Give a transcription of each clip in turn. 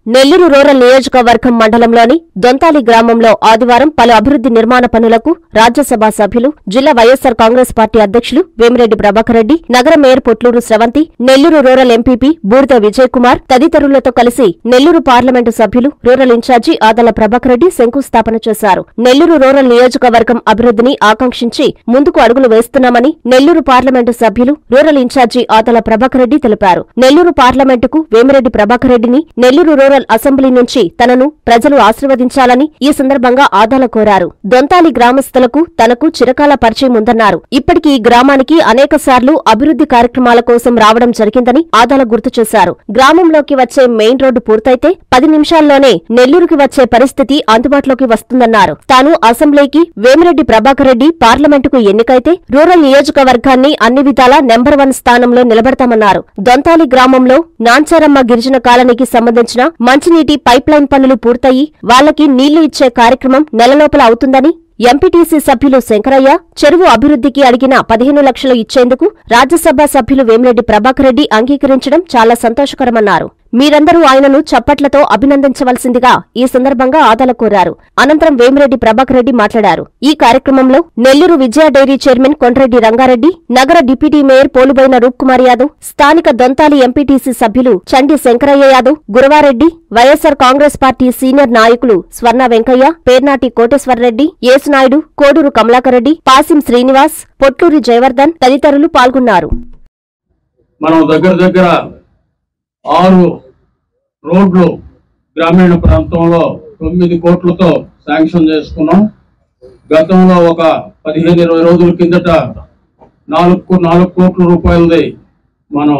Nellore rural నియోజకవర్గం మండలంలోని దొంతాలి గ్రామంలో ఆదివారం పలు అభివృద్ధి నిర్మాణ పనులకు రాజ్యసభ సభ్యులు జిల్లా వైఎస్సార్ కాంగ్రెస్ పార్టీ అధ్యక్షులు వేమిరెడ్డి ప్రభాకర్ రెడ్డి నగర mayor Potluru Sravanthi Nellore rural MPP Budida Vijay Kumar తదితరులతో కలిసి నెల్లూరు పార్లమెంటు సభ్యులు రూరల్ ఇన్ఛార్జి ఆదల ప్రభాకర్ రెడ్డి శంకుస్థాపన చేశారు నెల్లూరు రూరల్ నియోజకవర్గం అభివృద్ధిని ఆకాంక్షించి ముందుకు అడుగులు వేస్తున్నామని నెల్లూరు పార్లమెంటు సభ్యులు రూరల్ ఇన్ఛార్జి ఆదల ప్రభాకర్ రెడ్డి తెలిపారు నెల్లూరు పార్లమెంటుకు వేమిరెడ్డి ప్రభాకర్ రెడ్డిని నెల్లూరు రూరల్ అసెంబ్లీ నుంచి తనను ప్రజలు ఆశీర్వదించాలని ఈ సందర్భంగా ఆదాల కోరారు దొంతాలి గ్రామస్తులకు తనకు చిరకాల పరిచయం ఉందన్నారు ఇప్పటికి ఈ గ్రామానికి అనేక సార్లు అభివృద్ధి కార్యక్రమాల కోసం రావడం జరిగిందని ఆదాల గుర్తు చేశారు గ్రామంలోకి వచ్చే మెయిన్ రోడ్డు పూర్తయితే పది నిమిషాల్లోనే నెల్లూరుకి వచ్చే పరిస్థితి అందుబాటులోకి వస్తుందన్నారు తాను అసెంబ్లీకి వేమిరెడ్డి ప్రభాకర్ రెడ్డి పార్లమెంటుకు ఎన్నికైతే రూరల్ నియోజకవర్గాన్ని అన్ని విధాలా నెంబర్ వన్ స్థానంలో నిలబెడతామన్నారు దొంతాలి గ్రామంలో నాంచారమ్మ గిరిజన కాలనీకి సంబంధించిన మంచినీటి పైప్ లైన్ పనులు పూర్తయి వాళ్లకి నీళ్లు ఇచ్చే కార్యక్రమం నెలలోపల అవుతుందని ఎంపీటీసీ సభ్యులు శంకరయ్య చెరువు అభివృద్ధికి అడిగిన పదిహేను లక్షలు ఇచ్చేందుకు రాజ్యసభ సభ్యులు వేమిరెడ్డి ప్రభాకర్ రెడ్డి అంగీకరించడం చాలా సంతోషకరమన్నారు మీరందరూ ఆయనను చప్పట్లతో అభినందించవలసిందిగా ఈ సందర్భంగా ఆదల కోరారు అనంతరం వేమిరెడ్డి ప్రభాకర్ రెడ్డి మాట్లాడారు ఈ కార్యక్రమంలో నెల్లూరు విజయ డైరీ చైర్మన్ కొండ్రెడ్డి రంగారెడ్డి నగర డిప్యూటీ మేయర్ పోలుబైన రూప్కుమార్ యాదవ్ స్థానిక దొంతాలి ఎంపీటీసీ సభ్యులు చండి శంకరయ్య యాదవ్ గురవారెడ్డి వైఎస్సార్ కాంగ్రెస్ పార్టీ సీనియర్ నాయకులు స్వర్ణ వెంకయ్య పేర్నాటి కోటేశ్వరరెడ్డి యేసునాయుడు కోడూరు కమలాకర్ రెడ్డి పాసిం శ్రీనివాస్ పొట్లూరి జయవర్ధన్ తదితరులు పాల్గొన్నారు మనం దగ్గర దగ్గర ఆరు రోడ్లు గ్రామీణ ప్రాంతంలో తొమ్మిది కోట్లతో శాంక్షన్ చేసుకున్నాం గతంలో ఒక పదిహేను ఇరవై రోజుల కిందట నాలుగు నాలుగు కోట్ల రూపాయలది మనం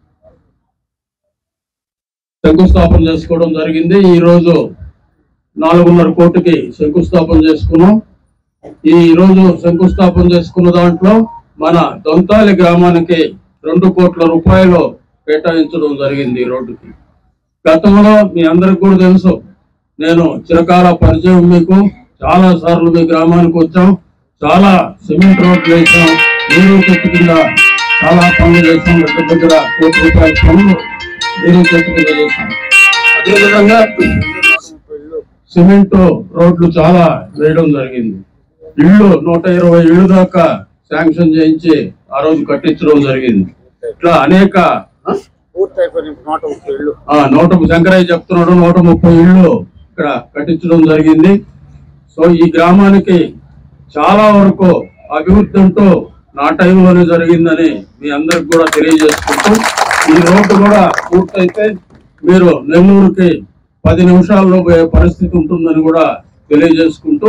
శంకుస్థాపన చేసుకోవడం జరిగింది ఈ రోజు నాలుగున్నర కోటికి శంకుస్థాపన చేసుకున్నాం ఈ రోజు శంకుస్థాపన చేసుకున్న దాంట్లో మన దొంతాలి గ్రామానికి రెండు కోట్ల రూపాయలు కేటాయించడం జరిగింది ఈ రోడ్డుకి గతంలో మీ అందరికి కూడా తెలుసు నేను చిరకాల పరిచయం మీకు చాలా సార్లు మీ గ్రామానికి వచ్చాం చాలా సిమెంట్ రోడ్లు వేసాం నీరు చెట్టు కింద చాలా పనులు చేసాం దగ్గర దగ్గర కోటి రూపాయల పనులు నీరు చెట్టు కింద చేసాం అదేవిధంగా సిమెంట్ రోడ్లు చాలా వేయడం జరిగింది ఇళ్ళు నూట ఇరవై ఇళ్ళు దాకా శాంక్షన్ చేయించి ఆ రోజు కట్టించడం జరిగింది ఇట్లా అనేక ఆ? పూర్తి అయిపోయిన నూట ముప్పై ఇళ్ళు ఆ, నూట శంకరయ్య చెప్తున్నాడు నూట ముప్పై ఇళ్ళు ఇక్కడ కట్టించడం జరిగింది సో ఈ గ్రామానికి చాలా వరకు అభివృద్ధి అంటూ నా టైంలోనే జరిగిందని మీ అందరికి కూడా తెలియజేసుకుంటూ ఈ రోడ్డు కూడా పూర్తయితే మీరు నెల్లూరుకి పది నిమిషాల్లో పోయే పరిస్థితి ఉంటుందని కూడా తెలియజేసుకుంటూ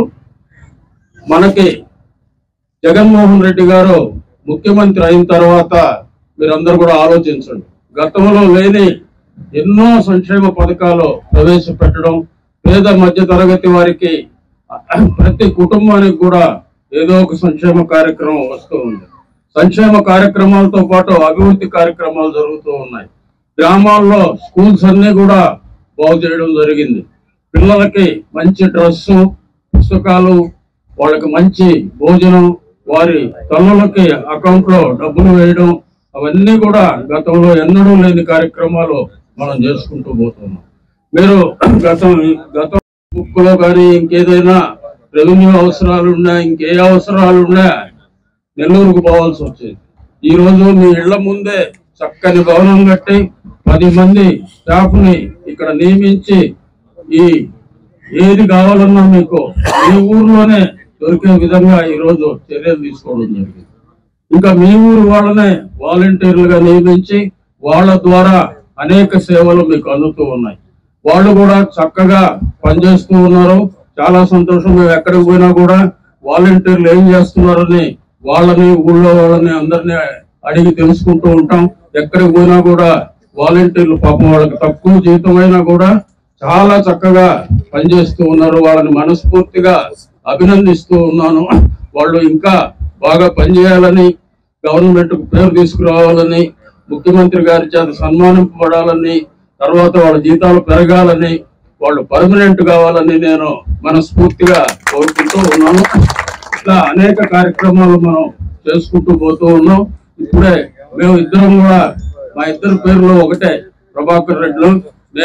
మనకి జగన్మోహన్ రెడ్డి గారు ముఖ్యమంత్రి అయిన తర్వాత మీరందరూ కూడా ఆలోచించండి గతంలో లేని ఎన్నో సంక్షేమ పథకాలు ప్రవేశపెట్టడం పేద మధ్య తరగతి వారికి ప్రతి కుటుంబానికి కూడా ఏదో ఒక సంక్షేమ కార్యక్రమం వస్తూ ఉంది సంక్షేమ కార్యక్రమాలతో పాటు అభివృద్ధి కార్యక్రమాలు జరుగుతూ ఉన్నాయి గ్రామాల్లో స్కూల్స్ అన్ని కూడా బాగు చేయడం జరిగింది పిల్లలకి మంచి డ్రెస్సు పుస్తకాలు వాళ్ళకి మంచి భోజనం వారి తల్లులకి అకౌంట్ లో డబ్బులు వేయడం అవన్నీ కూడా గతంలో ఎన్నడూ లేని కార్యక్రమాలు మనం చేసుకుంటూ పోతున్నాం మీరు గతం గతం బుక్ లో కానీ ఇంకేదైనా రెవెన్యూ అవసరాలు ఉన్నా ఇంకే అవసరాలు ఉన్నా నెల్లూరుకు పోవాల్సి వచ్చేది ఈ రోజు మీ ఇళ్ల ముందే చక్కని భవనం కట్టి పది మంది స్టాఫ్ ని ఇక్కడ నియమించి ఈ ఏది కావాలన్నా మీకు మీ ఊర్లోనే దొరికే విధంగా ఈ రోజు చర్యలు తీసుకోవడం జరిగింది ఇంకా మీ ఊరు వాళ్ళనే వాలంటీర్లుగా నియమించి వాళ్ళ ద్వారా అనేక సేవలు మీకు అందుతూ ఉన్నాయి వాళ్ళు కూడా చక్కగా పనిచేస్తూ ఉన్నారు చాలా సంతోషం మేము ఎక్కడికి పోయినా కూడా వాలంటీర్లు ఏం చేస్తున్నారని వాళ్ళని ఊళ్ళో వాళ్ళని అందరినీ అడిగి తెలుసుకుంటూ ఉంటాం ఎక్కడికి పోయినా కూడా వాలంటీర్లు పాపం వాళ్ళకి తక్కువ జీతం అయినా కూడా చాలా చక్కగా పనిచేస్తూ ఉన్నారు వాళ్ళని మనస్ఫూర్తిగా అభినందిస్తూ ఉన్నాను వాళ్ళు ఇంకా బాగా పనిచేయాలని గవర్నమెంట్ కు పేరు తీసుకురావాలని ముఖ్యమంత్రి గారి చేత సన్మానింపబడాలని తర్వాత వాళ్ళ జీతాలు పెరగాలని వాళ్ళు పర్మనెంట్ కావాలని నేను మనస్ఫూర్తిగా కోరుకుంటూ ఉన్నాను ఇట్లా అనేక కార్యక్రమాలు మనం చేసుకుంటూ పోతూ ఉన్నాం ఇప్పుడే మేము ఇద్దరం కూడా మా ఇద్దరు పేర్లు ఒకటే ప్రభాకర్ రెడ్డిలు నేను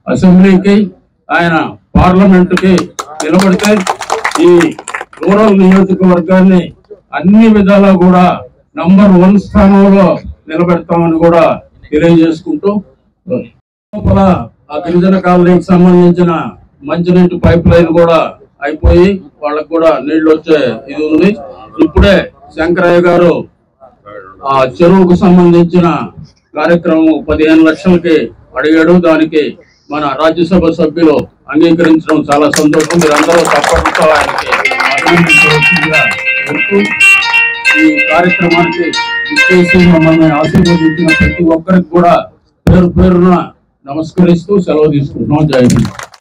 అసెంబ్లీకి ఆయన పార్లమెంట్ కి నిలబడితే ఈ రూరల్ నియోజకవర్గాన్ని అన్ని విధాలా కూడా నంబర్ వన్ స్థానంలో నిలబెడతామని కూడా తెలియజేసుకుంటూ లోపల ఆ గిరిజన కాలనీకి సంబంధించిన మంచినీటి పైప్ లైన్ కూడా అయిపోయి వాళ్ళకు కూడా నీళ్లు వచ్చే ఇది ఉంది ఇప్పుడే శంకరయ్య గారు ఆ చెరువుకు సంబంధించిన కార్యక్రమం పదిహేను లక్షలకి అడిగాడు దానికి మన రాజ్యసభ సభ్యులు అంగీకరించడం చాలా సంతోషం మీరందరూ తప్పకుండా ఆయనకి అభినందించవలసిందిగా కోరుతూ ఈ కార్యక్రమానికి ఇచ్చేసి మమ్మల్ని ఆశీర్వదించిన ప్రతి ఒక్కరికి కూడా పేరు పేరున నమస్కరిస్తూ సెలవు తీసుకుంటున్నాం జై హింద్